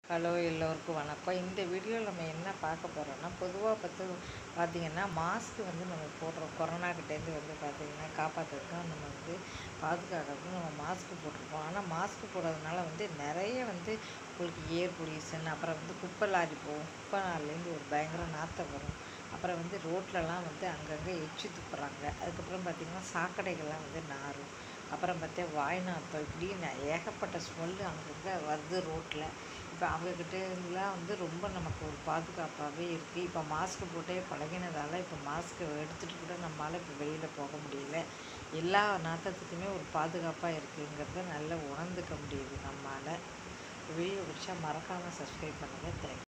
hello எல்லோருக்கும் வணக்கம் இந்த வீடியோவில் நம்ம என்ன பார்க்க போகிறோம்னா பொதுவாக பார்த்து பார்த்திங்கன்னா மாஸ்க் வந்து நம்ம போடுறோம் கொரோனா கிட்டேருந்து வந்து பார்த்திங்கன்னா காப்பாற்றுறதுக்காக நம்ம வந்து பாதுகாக்கிறதுக்கு நம்ம மாஸ்க் போட்டிருப்போம் ஆனால் மாஸ்க் போடுறதுனால வந்து நிறைய வந்து உங்களுக்கு ஏர் பொல்யூஷன் அப்புறம் வந்து குப்பை லாரி போகும் குப்பை லாரிலேருந்து ஒரு பயங்கர நாற்றம் வரும் அப்புறம் வந்து ரோட்லலாம் வந்து அங்கங்கே எச்சி துப்புறாங்க அதுக்கப்புறம் பார்த்திங்கன்னா சாக்கடைகள்லாம் வந்து நாரும் அப்புறம் பார்த்தா வாய் நாற்றம் இப்படி ந- ஏகப்பட்ட ஸ்மெல்லு அங்கங்கே வருது ரோட்டில் இப்போ அவங்கக்கிட்டலாம் வந்து ரொம்ப நமக்கு ஒரு பாதுகாப்பாகவே இருக்குது இப்போ மாஸ்க் போட்டே பழகினதால இப்போ மாஸ்க்கை எடுத்துகிட்டு கூட நம்மளால் இப்போ வெளியில் போக முடியல எல்லா நாற்றத்துக்குமே ஒரு பாதுகாப்பாக இருக்குங்கிறத நல்லா உணர்ந்துக்க முடியுது நம்மளால் வீடியோ பிடிச்சா மறக்காமல் சப்ஸ்கிரைப் பண்ணுங்கள் தேங்க்யூ